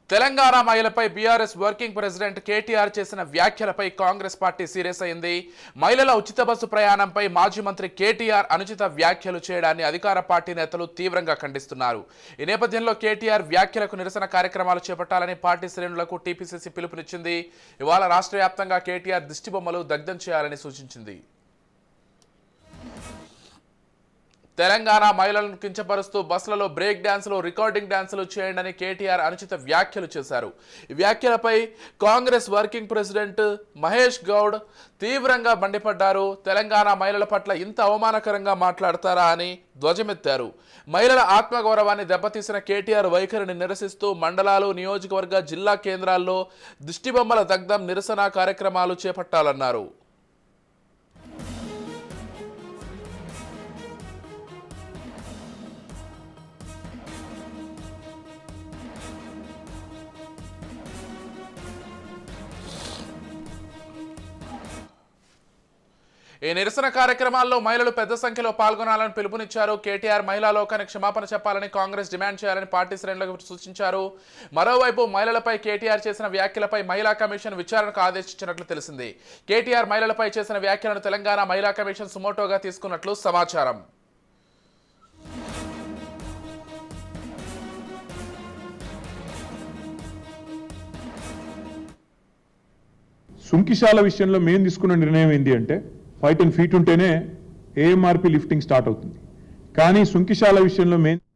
తెలంగాణ మహిళపై BRS working president KTR చేసిన వ్యాఖ్యలపై కాంగ్రెస్ పార్టీ సీరియస్ అయింది మహిళల ఉచిత బస్సు ప్రయాణంపై మాజీ మంత్రి కేటీఆర్ అనుచిత వ్యాఖ్యలు చేయడాన్ని అధికార పార్టీ నేతలు తీవ్రంగా ఖండిస్తున్నారు ఈ నేపథ్యంలో కేటీఆర్ వ్యాఖ్యలకు నిరసన కార్యక్రమాలు చేపట్టాలని పార్టీ శ్రేణులకు టీపీసీసీ పిలుపునిచ్చింది ఇవాళ రాష్ట్ర వ్యాప్తంగా కేటీఆర్ దిష్టిబొమ్మలు దగ్ధం చేయాలని సూచించింది తెలంగాణ మహిళలను కించపరుస్తూ బస్సులలో బ్రేక్ డ్యాన్సులు రికార్డింగ్ డ్యాన్సులు చేయండి కేటీఆర్ అనుచిత వ్యాఖ్యలు చేశారు ఈ వ్యాఖ్యలపై కాంగ్రెస్ వర్కింగ్ ప్రెసిడెంట్ మహేష్ గౌడ్ తీవ్రంగా మండిపడ్డారు తెలంగాణ మహిళల పట్ల ఇంత అవమానకరంగా మాట్లాడతారా అని ధ్వజమెత్తారు మహిళల ఆత్మగౌరవాన్ని దెబ్బతీసిన కేటీఆర్ వైఖరిని నిరసిస్తూ మండలాలు నియోజకవర్గ జిల్లా కేంద్రాల్లో దిష్టిబొమ్మల దగ్ధం నిరసన కార్యక్రమాలు చేపట్టాలన్నారు ఈ నిరసన కార్యక్రమాల్లో మహిళలు పెద్ద సంఖ్యలో పాల్గొనాలని పిలుపునిచ్చారు కేటీఆర్ మహిళా లోకానికి క్షమాపణ చెప్పాలని కాంగ్రెస్ డిమాండ్ చేయాలని పార్టీ శ్రేణులకు సూచించారు మరోవైపు మహిళలపై కేటీఆర్ చేసిన వ్యాఖ్యలపై మహిళా కమిషన్ విచారణకు ఆదేశించినట్లు తెలిసింది కేటీఆర్ మహిళలపై చేసిన వ్యాఖ్యలను తెలంగాణ మహిళా కమిషన్ సుమోటోగా తీసుకున్నట్లు సమాచారం సుంకిశాల విషయంలో మేము తీసుకున్న నిర్ణయం ఏంటి అంటే ఫైవ్ టెన్ ఫీట్ ఉంటేనే ఏఎంఆర్పి లిఫ్టింగ్ స్టార్ట్ అవుతుంది కానీ సుంకిశాల విషయంలో మేము